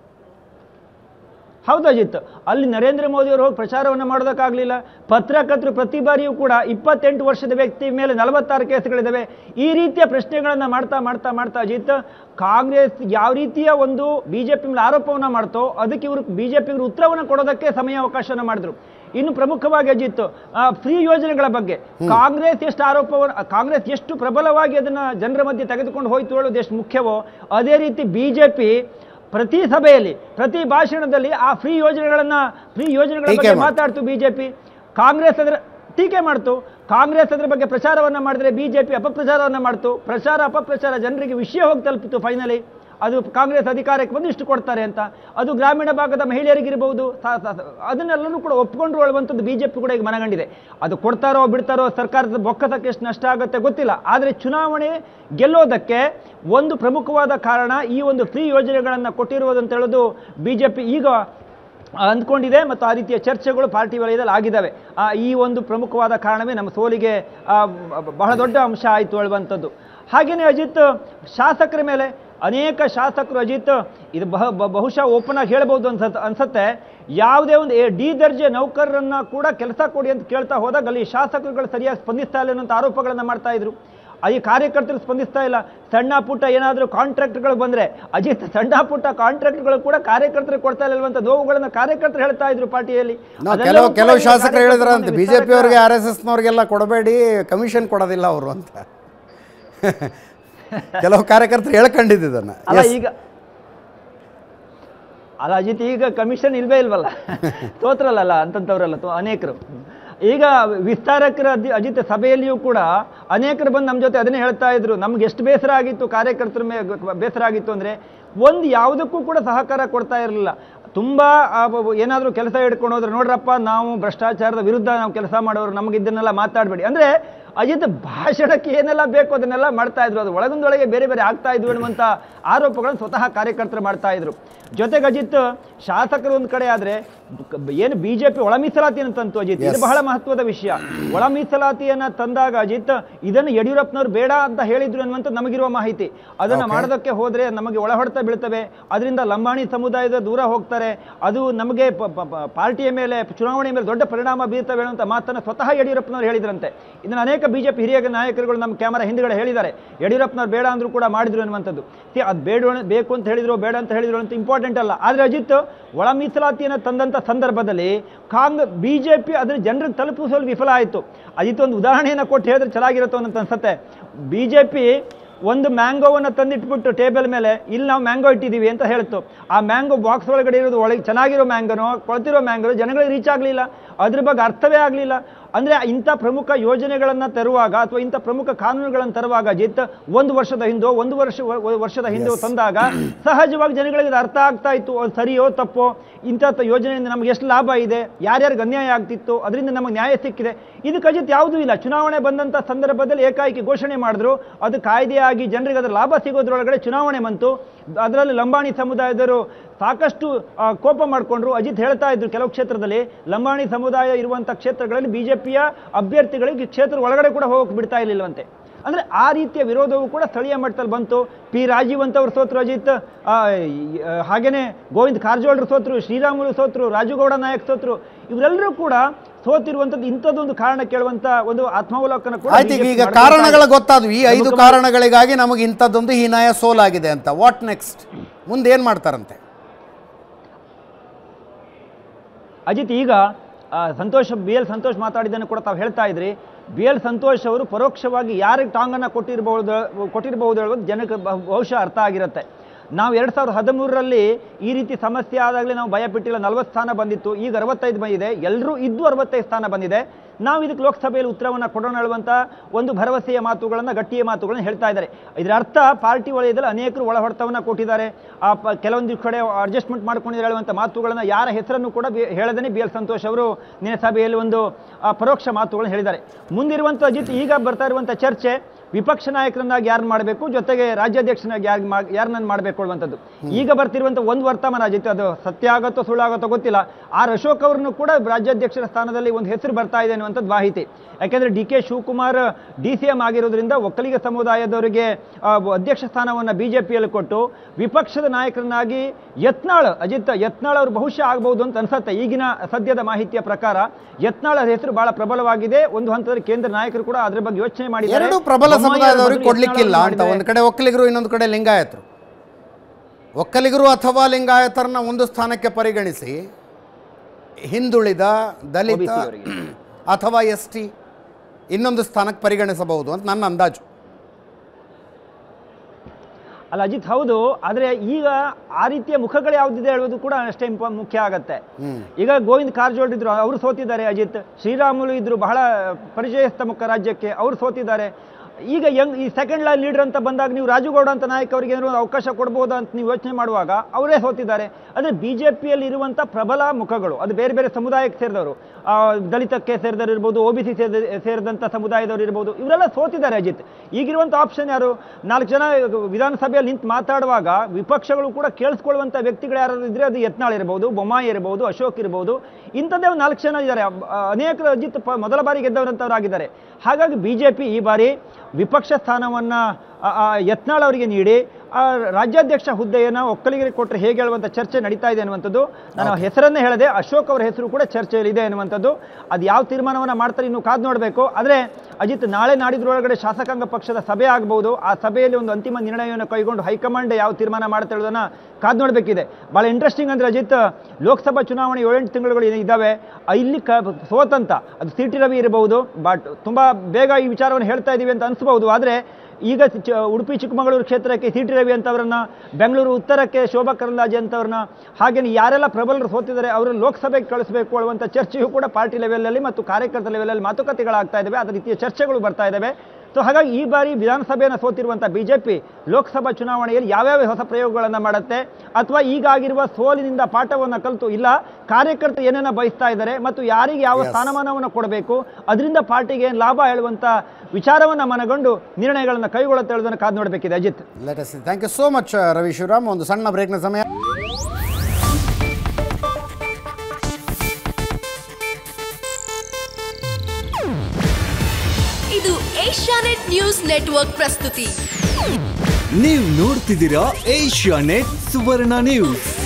B: ಹೌದು ಅಜಿತ್ ಅಲ್ಲಿ ನರೇಂದ್ರ ಮೋದಿ ಅವರು ಹೋಗಿ ಪ್ರಚಾರವನ್ನು ಮಾಡೋದಕ್ಕಾಗಲಿಲ್ಲ ಪತ್ರಕರ್ತರು ಪ್ರತಿ ಬಾರಿಯೂ ಕೂಡ ಇಪ್ಪತ್ತೆಂಟು ವರ್ಷದ ವ್ಯಕ್ತಿ ಮೇಲೆ ನಲವತ್ತಾರು ಕೇಸುಗಳಿದ್ದಾವೆ ಈ ರೀತಿಯ ಪ್ರಶ್ನೆಗಳನ್ನು ಮಾಡ್ತಾ ಮಾಡ್ತಾ ಮಾಡ್ತಾ ಅಜಿತ್ ಕಾಂಗ್ರೆಸ್ ಯಾವ ರೀತಿಯ ಒಂದು ಬಿಜೆಪಿ ಮೇಲೆ ಆರೋಪವನ್ನು ಮಾಡ್ತೋ ಅದಕ್ಕೆ ಇವರು ಬಿಜೆಪಿಗರು ಉತ್ತರವನ್ನು ಕೊಡೋದಕ್ಕೆ ಸಮಯ ಅವಕಾಶವನ್ನು ಮಾಡಿದ್ರು ಇನ್ನು ಪ್ರಮುಖವಾಗಿ ಅಜಿತ್ ಫ್ರೀ ಯೋಜನೆಗಳ ಬಗ್ಗೆ ಕಾಂಗ್ರೆಸ್ ಎಷ್ಟು ಆರೋಪವನ್ನು ಕಾಂಗ್ರೆಸ್ ಎಷ್ಟು ಪ್ರಬಲವಾಗಿ ಅದನ್ನ ಜನರ ಮಧ್ಯೆ ತೆಗೆದುಕೊಂಡು ಹೋಯ್ತು ಹೇಳೋದು ಎಷ್ಟು ಮುಖ್ಯವೋ ಅದೇ ರೀತಿ ಬಿಜೆಪಿ ಪ್ರತಿ ಸಭೆಯಲ್ಲಿ ಪ್ರತಿ ಭಾಷಣದಲ್ಲಿ ಆ ಫ್ರೀ ಯೋಜನೆಗಳನ್ನ ಫ್ರೀ ಯೋಜನೆಗಳ
A: ಟೀಕೆ
B: ಬಗ್ಗೆ
A: ಮಾಡ್ತು.
B: ಮಾತಾಡ್ತು ಬಿಜೆಪಿ ಕಾಂಗ್ರೆಸ್ ಅದರ ಟೀಕೆ ಮಾಡ್ತು ಕಾಂಗ್ರೆಸ್ ಅದರ ಬಗ್ಗೆ ಪ್ರಚಾರವನ್ನ ಮಾಡಿದ್ರೆ ಬಿಜೆಪಿ ಅಪಪ್ರಚಾರವನ್ನ ಮಾಡ್ತು ಪ್ರಚಾರ ಅಪಪ್ರಚಾರ ಜನರಿಗೆ ವಿಷಯ ಹೋಗಿ ತಲುಪಿತು ಫೈನಲಿ ಅದು ಕಾಂಗ್ರೆಸ್ ಅಧಿಕಾರಕ್ಕೆ ಬಂದು ಇಷ್ಟು ಕೊಡ್ತಾರೆ ಅಂತ ಅದು ಗ್ರಾಮೀಣ ಭಾಗದ ಮಹಿಳೆಯರಿಗಿರಬಹುದು ಸಾ- ಸಾ- ಸಾ- ಅದನ್ನೆಲ್ಲನೂ ಕೂಡ ಒಪ್ಕೊಂಡು ಹೇಳುವಂಥದ್ದು ಬಿಜೆಪಿ ಕೂಡ ಈಗ ಮನಗಂಡಿದೆ ಅದು ಕೊಡ್ತಾರೋ ಬಿಡ್ತಾರೋ ಸರ್ಕಾರದ ಬೊಕ್ಕಸಕ್ಕೆ ಎಷ್ಟು ನಷ್ಟ ಆಗುತ್ತೆ ಗೊತ್ತಿಲ್ಲ ಆದರೆ ಚುನಾವಣೆ ಗೆಲ್ಲೋದಕ್ಕೆ ಒಂದು ಪ್ರಮುಖವಾದ ಕಾರಣ ಈ ಒಂದು ಫ್ರೀ ಯೋಜನೆಗಳನ್ನು ಕೊಟ್ಟಿರುವುದು ಅಂತ ಹೇಳೋದು ಬಿಜೆಪಿ ಈಗ ಅಂದ್ಕೊಂಡಿದೆ ಮತ್ತು ಆ ರೀತಿಯ ಚರ್ಚೆಗಳು ಪಾರ್ಟಿ ವಲಯದಲ್ಲಿ ಆಗಿದ್ದಾವೆ ಆ, ಈ ಒಂದು ಪ್ರಮುಖವಾದ ಕಾರಣವೇ ನಮ್ಮ ಸೋಲಿಗೆ ಆ, ಬ- ಬಹಳ ದೊಡ್ಡ ಅಂಶ ಆಯಿತು ಹೇಳುವಂಥದ್ದು ಹಾಗೆಯೇ ಅಜಿತ್ ಶಾಸಕರ ಮೇಲೆ ಅನೇಕ ಶಾಸಕರು ಅಜಿತ್ ಇದು ಬಹ ಬ- ಬಹುಶಃ ಓಪನ್ ಆಗಿ ಹೇಳ್ಬೋದು ಅನ್ಸತ್ ಅನ್ಸತ್ತೆ ಯಾವುದೇ ಒಂದು ಎ- ಡಿ ದರ್ಜೆ ನೌಕರರನ್ನ ಕೂಡ ಕೆಲಸ ಕೊಡಿ ಅಂತ ಕೇಳ್ತಾ ಹೋದಾಗ ಅಲ್ಲಿ ಶಾಸಕರುಗಳು ಸರಿಯಾಗಿ ಸ್ಪಂದಿಸ್ತಾ ಇಲ್ಲ ಅನ್ನೋ ಆರೋಪಗಳನ್ನು ಮಾಡ್ತಾ ಇದ್ರು ಈ ಕಾರ್ಯಕರ್ತರು ಸ್ಪಂದಿಸ್ತಾ ಇಲ್ಲ ಸಣ್ಣ ಪುಟ್ಟ ಏನಾದರೂ ಕಾಂಟ್ರಾಕ್ಟ್ಗಳು ಬಂದ್ರೆ ಅಜಿತ್ ಸಣ್ಣ ಪುಟ್ಟ ಕಾಂಟ್ರಾಕ್ಟ್ಗಳು ಕೂಡ ಕಾರ್ಯಕರ್ತರು ಕೊಡ್ತಾ ಇಲ್ಲವಂತ ನೋವುಗಳನ್ನ ಕಾರ್ಯಕರ್ತರು ಹೇಳ್ತಾ ಇದ್ರು ಪಾರ್ಟಿಯಲ್ಲಿ
A: ನಾವು
B: ಅದೆಲ್ಲವೂ
A: ಕೆಲವು
B: ಕೂಡ
A: ಕೆಲವು
B: ಈಗ
A: ಶಾಸಕರು
B: ಕಾರ್ಯಕರ್ತರು
A: ಹೇಳಿದ್ರಂತೆ
B: ಒಂದು
A: ಬಿ ಜೆ
B: ವಿಸ್ತಾರಕ-
A: ಅವರಿಗೆ ಆರ್ ಎಸ್ ಎಸ್ನವ್ರಿಗೆಲ್ಲ ಕೊಡಬೇಡಿ ಕಮಿಷನ್ ಕೊಡೋದಿಲ್ಲ ಅವರು ಅಂತ ಕೆಲವು ಕಾರ್ಯಕರ್ತರು ಹೇಳ್ಕೊಂಡಿದ್ದು ಇದನ್ನ
B: ಅಲ್ಲ
A: Yes.
B: ಈಗ ಅಲ್ಲ ಅಜಿತ್ ಈಗ ಕಮಿಷನ್ ಇಲ್ವೇ ಇಲ್ವಲ್ಲ ತೋತ್ರಲ್ಲ ಅಂತಂತವ್ರಲ್ಲ ತೋ- ಅನೇಕರು ಈಗ ವಿಸ್ತಾರಕರ ಅಧಿ- ಅಜಿತ್ ಸಭೆಯಲ್ಲಿಯೂ ಕೂಡ ಅನೇಕರು ಬಂದು ನಮ್ಮ ಜೊತೆ ಅದನ್ನೇ ಹೇಳ್ತಾ ಇದ್ರು ನಮ್ಗೆ ಎಷ್ಟು ಬೇಸರ ಆಗಿತ್ತು ಕಾರ್ಯಕರ್ತರ ಮೇ ಬೇಸರ ಆಗಿತ್ತು ಅಂದ್ರೆ ಒಂದು ಯಾವುದಕ್ಕೂ ಕೂಡ ಸಹಕಾರ ಕೊಡ್ತಾ ಇರಲಿಲ್ಲ ತುಂಬಾ ಆ, ಬ- ಬ- ಏನಾದ್ರೂ ಕೆಲಸ ಹಿಡ್ಕೊಂಡು ಹೋದ್ರೆ ನೋಡ್ರಪ್ಪ ನಾವು ಭ್ರಷ್ಟಾಚಾರದ ವಿರುದ್ಧ ನಾವು ಕೆಲಸ ಮಾಡೋರು ನಮಗೆ ಇದನ್ನೆಲ್ಲ ಮಾತಾಡಬೇಡಿ ಅಂದ್ರೆ ಅಜಿತ್ ಭಾಷಣಕ್ಕೆ ಏನೆಲ್ಲ ಬೇಕು ಅದನ್ನೆಲ್ಲ ಮಾಡ್ತಾ ಇದ್ರು ಅದು ಒಳಗೊಂದೊಳಗೆ ಬೇರೆ ಬೇರೆ ಆಗ್ತಾ ಇದ್ವು ಅನ್ನುವಂಥ ಆರೋಪಗಳನ್ನು ಸ್ವತಃ ಕಾರ್ಯಕರ್ತರು ಮಾಡ್ತಾ ಇದ್ರು ಜೊತೆಗೆ ಅಜಿತ್ ಶಾಸಕರು ಒಂದು ಕಡೆ ಆದ್ರೆ ಬ- ಏನು ಬಿಜೆಪಿ ಒಳ ಮೀಸಲಾತಿಯನ್ನು ತಂತು ಅಜಿತ್ ಇದು
A: Yes.
B: ಬಹಳ ಮಹತ್ವದ ವಿಷಯ ಒಳ ಮೀಸಲಾತಿಯನ್ನ ತಂದಾಗ ಅಜಿತ್ ಇದನ್ನು ಯಡಿಯೂರಪ್ಪನವರು ಬೇಡ ಅಂತ ಹೇಳಿದ್ರು ಅನ್ನುವಂಥ ನಮಗಿರುವ ಮಾಹಿತಿ ಅದನ್ನ
A: Okay.
B: ಮಾಡೋದಕ್ಕೆ ಹೋದ್ರೆ ನಮಗೆ ಒಳಹೊಡೆತ ಬೀಳ್ತವೆ ಅದರಿಂದ ಲಂಬಾಣಿ ಸಮುದಾಯದ ದೂರ ಹೋಗ್ತಾರೆ ಅದು ನಮಗೆ ಪ- ಪ- ಪ- ಪಾರ್ಟಿಯ ಮೇಲೆ ಚುನಾವಣೆ ಮೇಲೆ ದೊಡ್ಡ ಪರಿಣಾಮ ಬೀರ್ತವೆ ಅಂತ ಮಾತನ್ನ ಸ್ವತಃ ಯಡಿಯೂರಪ್ಪನವರು ಹೇಳಿದ್ರಂತೆ ಇದನ್ನ ಅನೇಕ ಬಿಜೆಪಿ ಹಿರಿಯ ನಾಯಕರುಗಳು ನಮ್ಮ ಕ್ಯಾಮರಾ ಹಿಂದ್ಗಡೆ ಹೇಳಿದ್ದಾರೆ ಯಡಿಯೂರಪ್ಪನವ್ರು ಬೇಡ ಅಂದ್ರೂ ಕೂಡ ಮಾಡಿದ್ರು ಅನ್ನುವಂಥದ್ದು See, ಅದು ಬೇಡ ಬೇಕು ಅಂತ ಹೇಳಿದ್ರು ಬೇಡ ಅಂತ ಹೇಳಿದ್ರು ಅಂತ ಇಂಪಾರ್ಟೆಂಟ್ ಅಲ್ಲ ಆದ್ರೆ ಅಜಿತ್ ಒಳ ಮೀಸಲಾತಿಯನ್ನು ತಂದಂತ ಸಂದರ್ಭದಲ್ಲಿ ಕಾಂಗ್ ಬಿಜೆಪಿ ಅದ್ರ ಜನರಿಗೆ ತಲುಪಿಸುವಲ್ಲಿ ವಿಫಲ ಆಯಿತು ಅಜಿತ್ ಒಂದು ಉದಾಹರಣೆಯನ್ನು ಕೊಟ್ಟು ಹೇಳಿದ್ರೆ ಚೆನ್ನಾಗಿರುತ್ತೋ ಅಂತ ಅನ್ಸುತ್ತೆ ಬಿಜೆಪಿ ಒಂದು ಮ್ಯಾಂಗೋವನ್ನು ತಂದಿಟ್ಬಿಟ್ಟು ಟೇಬಲ್ ಮೇಲೆ ಇಲ್ಲಿ ನಾವು ಮ್ಯಾಂಗೋ ಇಟ್ಟಿದ್ದೀವಿ ಅಂತ ಹೇಳ್ತು ಆ ಮ್ಯಾಂಗೋ ಬಾಕ್ಸ್ ಒಳಗಡೆ ಇರೋದು ಒಳಗೆ ಚೆನ್ನಾಗಿರೋ ಮ್ಯಾಂಗೋನೋ ಕೊಳ್ತಿರೋ ಮ್ಯಾಂಗೋ ಜನಗಳಿಗೆ ರೀಚ್ ಆಗಲಿಲ್ಲ ಅದ್ರ ಬಗ್ಗೆ ಅರ್ಥವೇ ಆಗಲಿಲ್ಲ ಅಂದ್ರೆ ಇಂಥ ಪ್ರಮುಖ ಯೋಜನೆಗಳನ್ನ ತರುವಾಗ ಅಥವಾ ಇಂಥ ಪ್ರಮುಖ ಕಾನೂನುಗಳನ್ನು ತರುವಾಗ ಜಿತ್ ಒಂದು ವರ್ಷದ ಹಿಂದೋ ಒಂದು ವರ್ಷ ವ- ವರ್ಷದ ಹಿಂದೋ
A: Yes.
B: ತಂದಾಗ ಸಹಜವಾಗಿ ಜನಗಳಿಗೆ ಅದು ಅರ್ಥ ಆಗ್ತಾ ಇತ್ತು ಅದು ಸರಿಯೋ ತಪ್ಪೋ ಇಂಥ ಯೋಜನೆಯಿಂದ ನಮ್ಗೆ ಎಷ್ಟು ಲಾಭ ಇದೆ ಯಾರ್ಯಾರಿಗೆ ಅನ್ಯಾಯ ಆಗ್ತಿತ್ತು ಅದರಿಂದ ನಮಗೆ ನ್ಯಾಯ ಸಿಕ್ಕಿದೆ ಇದಕ್ಕೆ ಅಜಿತ್ ಯಾವುದೂ ಇಲ್ಲ ಚುನಾವಣೆ ಬಂದಂಥ ಸಂದರ್ಭದಲ್ಲಿ ಏಕಾಏಕಿ ಘೋಷಣೆ ಮಾಡಿದ್ರು ಅದು ಕಾಯ್ದೆಯಾಗಿ ಜನರಿಗೆ ಅದರ ಲಾಭ ಸಿಗೋದ್ರೊಳಗಡೆ ಚುನಾವಣೆ ಬಂತು ಅದರಲ್ಲಿ ಲಂಬಾಣಿ ಸಮುದಾಯದವರು ಸಾಕಷ್ಟು ಆ, ಕೋಪ ಮಾಡಿಕೊಂಡ್ರು ಅಜಿತ್ ಹೇಳ್ತಾ ಇದ್ರು ಕೆಲವು ಕ್ಷೇತ್ರದಲ್ಲಿ ಲಂಬಾಣಿ ಸಮುದಾಯ ಇರುವಂಥ ಕ್ಷೇತ್ರಗಳಲ್ಲಿ ಬಿಜೆಪಿಯ ಅಭ್ಯರ್ಥಿಗಳಿಗೆ ಕ್ಷೇತ್ರ ಒಳಗಡೆ ಕೂಡ ಹೋಗಕ್ಕೆ ಬಿಡ್ತಾ ಇರಲಿಲ್ಲವಂತೆ ಅಂದ್ರೆ ಆ ರೀತಿಯ ವಿರೋಧವು ಕೂಡ ಸ್ಥಳೀಯ ಮಟ್ಟದಲ್ಲಿ ಬಂತು ಪಿ ರಾಜೀವ್ ಅಂತ ಅವರು ಸೋತರು ಅಜಿತ್ ಆ, ಈ, ಆ, ಹಾಗೇನೆ ಗೋವಿಂದ್ ಕಾರಜೋಳರು ಸೋತರು ಶ್ರೀರಾಮುಲು ಸೋತರು ರಾಜುಗೌಡ ನಾಯಕ್ ಸೋತರು ಇವರೆಲ್ಲರೂ ಕೂಡ ಸೋತಿರುವಂಥದ್ದು ಇಂಥದ್ದೊಂದು ಕಾರಣ ಕೇಳುವಂತ ಒಂದು ಆತ್ಮಾವಲೋಕನ ಕೂಡ
A: ಆಯ್ತು ಈಗ
B: BJP
A: ಈಗ
B: ಮಾಡ್ಕೊಳ್ತಾ
A: ಕಾರಣಗಳು
B: ಇದೆ.
A: ಗೊತ್ತಾದ್ವು ಈ ಐದು
B: ಪ್ರಮುಖ-
A: ಕಾರಣಗಳಿಗಾಗಿ ನಮಗೆ ಇಂಥದ್ದೊಂದು ಹೀನಾಯ ಸೋಲಾಗಿದೆ ಅಂತ ವಾಟ್ ನೆಕ್ಸ್ಟ್ ಮುಂದೆ ಏನು ಮಾಡ್ತಾರಂತೆ
B: ಅಜಿತ್ ಈಗ ಆ, ಸಂತೋಷ್ ಬಿ ಎಲ್ ಸಂತೋಷ್ ಮಾತಾಡಿದ್ದನ್ನು ಕೂಡ ತಾವು ಹೇಳ್ತಾ ಇದ್ರಿ ಬಿ ಎಲ್ ಸಂತೋಷ್ ಅವರು ಪರೋಕ್ಷವಾಗಿ ಯಾರಿಗೆ ಟಾಂಗನ್ನು ಕೊಟ್ಟಿರಬಹುದು ಕೊಟ್ಟಿರಬಹುದು ಹೇಳೋದು ಜನಕ್ಕೆ ಬಹು- ಬಹುಶಃ ಅರ್ಥ ಆಗಿರುತ್ತೆ ನಾವು ಎರಡು ಸಾವಿರದ ಹದಿಮೂರರಲ್ಲಿ ಈ ರೀತಿ ಸಮಸ್ಯೆ ಆದಾಗಲೇ ನಾವು ಭಯ ಬಿಟ್ಟಿಲ್ಲ ನಲವತ್ತು ಸ್ಥಾನ ಬಂದಿತ್ತು ಈಗ ಅರವತ್ತೈದು ಬಂದಿದೆ ಎಲ್ಲರೂ ಇದ್ದು ಅರವತ್ತೈದು ಸ್ಥಾನ ಬಂದಿದೆ ನಾವು ಇದಕ್ಕೆ ಲೋಕಸಭೆಯಲ್ಲಿ ಉತ್ತರವನ್ನು ಕೊಡೋಣ ಹೇಳುವಂಥ ಒಂದು ಭರವಸೆಯ ಮಾತುಗಳನ್ನು ಗಟ್ಟಿಯ ಮಾತುಗಳನ್ನು ಹೇಳ್ತಾ ಇದ್ದಾರೆ ಇದರ ಅರ್ಥ ಪಾರ್ಟಿ ವಲಯದಲ್ಲಿ ಅನೇಕರು ಒಳಹೊಡೆತವನ್ನು ಕೊಟ್ಟಿದ್ದಾರೆ ಆ ಪ ಕೆಲವೊಂದು ಕಡೆ ಅಡ್ಜಸ್ಟ್ಮೆಂಟ್ ಮಾಡ್ಕೊಂಡಿದ್ದಾರೆ ಹೇಳುವಂಥ ಮಾತುಗಳನ್ನು ಯಾರ ಹೆಸರನ್ನು ಕೂಡ ಬಿ- ಹೇಳದೇನೆ ಬಿ ಎಲ್ ಸಂತೋಷ್ ಅವರು ನಿನ್ನೆ ಸಭೆಯಲ್ಲಿ ಒಂದು ಆ, ಪರೋಕ್ಷ ಮಾತುಗಳನ್ನು ಹೇಳಿದ್ದಾರೆ ಮುಂದಿರುವಂಥ ಅಜಿತ್ ಈಗ ಬರ್ತಾ ಇರುವಂಥ ಚರ್ಚೆ ವಿಪಕ್ಷ ನಾಯಕರನ್ನಾಗಿ ಯಾರನ್ನ ಮಾಡಬೇಕು ಜೊತೆಗೆ ರಾಜ್ಯಾಧ್ಯಕ್ಷನಾಗಿ ಯಾರು ಯಾರನ್ನ ಮಾಡಬೇಕು ಅನ್ನುವಂಥದ್ದು ಈಗ ಬರ್ತಿರುವಂಥ ಒಂದು ವರ್ತಮಾನ ಅಜಿತ್ ಅದು ಸತ್ಯ ಆಗತ್ತೋ ಸುಳ್ಳಾಗತ್ತೋ ಗೊತ್ತಿಲ್ಲ ಆರ್ ಅಶೋಕ್ ಅವರನ್ನು ಕೂಡ ರಾಜ್ಯಾಧ್ಯಕ್ಷರ ಸ್ಥಾನದಲ್ಲಿ ಒಂದು ಹೆಸರು ಬರ್ತಾ ಇದೆ ಅನ್ನುವಂಥದ್ದು ಮಾಹಿತಿ ಯಾಕೆಂದ್ರೆ D K Shivakumar D C M ಆಗಿರೋದ್ರಿಂದ ಒಕ್ಕಲಿಗ ಸಮುದಾಯದವರಿಗೆ ಆ, ಅಧ್ಯಕ್ಷ ಸ್ಥಾನವನ್ನು ಬಿಜೆಪಿಯಲ್ಲಿ ಕೊಟ್ಟು ವಿಪಕ್ಷದ ನಾಯಕರನ್ನಾಗಿ ಯತ್ನಾಳ್ ಅಜಿತ್ ಯತ್ನಾಳ್ ಅವರು ಬಹುಶಃ ಆಗಬಹುದು ಅಂತ ಅನ್ಸುತ್ತೆ ಈಗಿನ ಸದ್ಯದ ಮಾಹಿತಿಯ ಪ್ರಕಾರ ಯತ್ನಾಳ್ ಅವ್ರ ಹೆಸರು ಬಹಳ ಪ್ರಬಲವಾಗಿದೆ ಒಂದು ಹಂತದಲ್ಲಿ ಕೇಂದ್ರ ನಾಯಕರು ಕೂಡ ಅದ್ರ ಬಗ್ಗೆ ಯೋಚನೆ ಮಾಡಿದ್ದಾರೆ
A: ಎರಡು ಪ್ರಬಲ
B: ಬೊಮ್ಮಾಯಿ ಅವರ
A: ಸಮುದಾಯದವ್ರಿಗೆ
B: ಬದಲು
A: ಕೊಡ್ಲಿಕ್ಕಿಲ್ಲ
B: ಯತ್ನಾಳ್
A: ಅಂತ
B: ಮಾಡಿದ್ದಾರೆ.
A: ಒಂದು ಕಡೆ ಒಕ್ಕಲಿಗರು ಇನ್ನೊಂದು ಕಡೆ ಲಿಂಗಾಯತರು ಒಕ್ಕಲಿಗರು ಅಥವಾ ಲಿಂಗಾಯತರನ್ನ ಒಂದು ಸ್ಥಾನಕ್ಕೆ ಪರಿಗಣಿಸಿ ಹಿಂದುಳಿದ ದಲಿತ
B: OBC ಅವರಿಗೆ.
A: ಅಥವಾ ಎಸ್ ಟಿ ಇನ್ನೊಂದು ಸ್ಥಾನಕ್ಕೆ ಪರಿಗಣಿಸಬಹುದು ಅಂತ ನನ್ನ ಅಂದಾಜು
B: ಅಲ್ಲ ಅಜಿತ್ ಹೌದು ಆದ್ರೆ ಈಗ ಆ ರೀತಿಯ ಮುಖಗಳು ಯಾವ್ದಿದೆ ಹೇಳೋದು ಕೂಡ ಅಷ್ಟೇ ಇಂಪ ಮುಖ್ಯ ಆಗತ್ತೆ
A: ಹ್ಮ್.
B: ಈಗ ಗೋವಿಂದ್ ಕಾರಜೋಳ್ ಇದ್ರು ಅವರು ಸೋತಿದ್ದಾರೆ ಅಜಿತ್ ಶ್ರೀರಾಮುಲು ಇದ್ರು ಬಹಳ ಪರಿಚಯಸ್ಥ ಮುಖ ರಾಜ್ಯಕ್ಕೆ ಅವರು ಸೋತಿದ್ದಾರೆ ಈಗ ಯಂಗ್ ಈ ಸೆಕೆಂಡ್ ಲೈನ್ ಲೀಡರ್ ಅಂತ ಬಂದಾಗ ನೀವು ರಾಜುಗೌಡ ಅಂತ ನಾಯಕ ಅವರಿಗೆ ಏನಾದ್ರು ಒಂದು ಅವಕಾಶ ಕೊಡ್ಬೋದಾ ಅಂತ ನೀವು ಯೋಚನೆ ಮಾಡುವಾಗ ಅವರೇ ಸೋತಿದ್ದಾರೆ ಅಂದ್ರೆ ಬಿಜೆಪಿಯಲ್ಲಿ ಇರುವಂತ ಪ್ರಬಲ ಮುಖಗಳು ಅದು ಬೇರೆ ಬೇರೆ ಸಮುದಾಯಕ್ಕೆ ಸೇರಿದವರು ಆ, ದಲಿತಕ್ಕೆ ಸೇರಿದವರು ಇರ್ಬೋದು ಒ ಬಿ ಸಿ ಸೇರಿದಂಥ ಸಮುದಾಯದವರು ಇರ್ಬೋದು ಇವರೆಲ್ಲ ಸೋತಿದ್ದಾರೆ ಅಜಿತ್ ಈಗಿರುವಂಥ ಆಪ್ಷನ್ ಯಾರು ನಾಲ್ಕು ಜನ ವಿಧಾನಸಭೆಯಲ್ಲಿ ನಿಂತು ಮಾತಾಡುವಾಗ ವಿಪಕ್ಷಗಳು ಕೂಡ ಕೇಳಿಸ್ಕೊಳ್ಳುವಂಥ ವ್ಯಕ್ತಿಗಳು ಯಾರು ಇದ್ರೆ ಅದು ಯತ್ನಾಳ್ ಇರ್ಬೋದು ಬೊಮ್ಮಾಯಿ ಇರ್ಬೋದು ಅಶೋಕ್ ಇರ್ಬೋದು ಇಂಥದ್ದೇ ಒಂದು ನಾಲ್ಕು ಜನ ಇದ್ದಾರೆ ಅ- ಅನೇಕರು ಅಜಿತ್ ಪ- ಮೊದಲ ಬಾರಿ ಗೆದ್ದವರಂಥವರಾಗಿದ್ದಾರೆ ಹಾಗಾಗಿ ಬಿಜೆಪಿ ಈ ಬಾರಿ ವಿಪಕ್ಷ ಸ್ಥಾನವನ್ನ ಆ, ಆ, ಯತ್ನಾಳ್ ಅವರಿಗೆ ನೀಡಿ ಆ ರಾಜ್ಯಾಧ್ಯಕ್ಷ ಹುದ್ದೆಯನ್ನು ಒಕ್ಕಲಿಗರಿಗೆ ಕೊಟ್ಟರೆ ಹೇಗೆ ಹೇಳುವಂಥ ಚರ್ಚೆ ನಡೀತಾ ಇದೆ ಅನ್ನುವಂಥದ್ದು ನಾನು ಹೆಸರನ್ನೇ ಹೇಳದೆ ಅಶೋಕ್ ಅವರ ಹೆಸರು ಕೂಡ ಚರ್ಚೆಯಲ್ಲಿ ಇದೆ ಅನ್ನುವಂಥದ್ದು ಅದು ಯಾವ ತೀರ್ಮಾನವನ್ನು ಮಾಡ್ತಾರೆ ಇನ್ನು ಕಾದು ನೋಡಬೇಕು ಆದರೆ ಅಜಿತ್ ನಾಳೆ ನಾಡಿದ್ರೊಳಗಡೆ ಶಾಸಕಾಂಗ ಪಕ್ಷದ ಸಭೆ ಆಗಬಹುದು ಆ ಸಭೆಯಲ್ಲಿ ಒಂದು ಅಂತಿಮ ನಿರ್ಣಯವನ್ನು ಕೈಗೊಂಡು ಹೈಕಮಾಂಡ್ ಯಾವ ತೀರ್ಮಾನ ಮಾಡುತ್ತೆ ಹೇಳೋದನ್ನ ಕಾದು ನೋಡಬೇಕಿದೆ ಭಾಳ ಇಂಟ್ರೆಸ್ಟಿಂಗ್ ಅಂದರೆ ಅಜಿತ್ ಲೋಕಸಭಾ ಚುನಾವಣೆ ಏಳೆಂಟು ತಿಂಗಳುಗಳು ಏನು ಇದ್ದಾವೆ ಆ ಇಲ್ಲಿ ಕ ಸೋತಂತ ಅದು ಸಿ ಟಿ ರವಿ ಇರಬಹುದು ಬಟ್ ತುಂಬ ಬೇಗ ಈ ವಿಚಾರವನ್ನು ಹೇಳ್ತಾ ಇದ್ದೀವಿ ಅಂತ ಅನಿಸ್ಬಹುದು ಆದರೆ ಈಗ ಚ- ಉಡುಪಿ ಚಿಕ್ಕಮಗಳೂರು ಕ್ಷೇತ್ರಕ್ಕೆ ಸಿ ಟಿ ರವಿ ಅಂತವರನ್ನ ಬೆಂಗಳೂರು ಉತ್ತರಕ್ಕೆ ಶೋಭಾ ಕರಂದ್ಲಾಜೆ ಅಂತವ್ರನ್ನ ಹಾಗೆಯೇ ಯಾರೆಲ್ಲ ಪ್ರಬಲರು ಸೋತಿದ್ದಾರೆ ಅವರನ್ನು ಲೋಕಸಭೆಗೆ ಕಳಿಸಬೇಕು ಅನ್ನುವಂಥ ಚರ್ಚೆಯು ಕೂಡ ಪಾರ್ಟಿ ಲೆವೆಲಲ್ಲಿ ಮತ್ತು ಕಾರ್ಯಕರ್ತರ ಲೆವೆಲಲ್ಲಿ ಮಾತುಕತೆಗಳಾಗ್ತಾ ಇದ್ದಾವೆ ಅದೇ ರೀತಿಯ ಚರ್ಚೆಗಳು ಬರ್ತಾ ಇದ್ದಾವೆ ಸೊ ಹಾಗಾಗಿ ಈ ಬಾರಿ ವಿಧಾನಸಭೆಯನ್ನು ಸೋತಿರುವಂಥ ಬಿಜೆಪಿ ಲೋಕಸಭಾ ಚುನಾವಣೆಯಲ್ಲಿ ಯಾವ್ಯಾವ ಹೊಸ ಪ್ರಯೋಗಗಳನ್ನು ಮಾಡುತ್ತೆ ಅಥವಾ ಈಗ ಆಗಿರುವ ಸೋಲಿನಿಂದ ಪಾಠವನ್ನು ಕಲಿತು ಇಲ್ಲ ಕಾರ್ಯಕರ್ತರು ಏನೇನೋ ಬಯಸ್ತಾ ಇದ್ದಾರೆ ಮತ್ತು ಯಾರಿಗೆ ಯಾವ
A: Yes.
B: ಸ್ಥಾನಮಾನವನ್ನು ಕೊಡಬೇಕು ಅದರಿಂದ ಪಾರ್ಟಿಗೆ ಏನು ಲಾಭ ಹೇಳುವಂಥ ವಿಚಾರವನ್ನು ಮನಗಂಡು ನಿರ್ಣಯಗಳನ್ನು ಕೈಗೊಳ್ಳುತ್ತೆ ಹೇಳೋದನ್ನು ಕಾದು ನೋಡಬೇಕಿದೆ Ajit
A: let's thank you so much Ravi Shivaram ಒಂದು ಸಣ್ಣ ಬ್ರೇಕ್ನ ಸಮಯ
C: ಇದು ಏಷ್ಯಾನೆಟ್ ನ್ಯೂಸ್ ನೆಟ್ವರ್ಕ್ ಪ್ರಸ್ತುತಿ
D: ನೀವು ನೋಡ್ತಿದ್ದೀರಾ ಏಷ್ಯಾ ನೆಟ್ ಸುವರ್ಣ ನ್ಯೂಸ್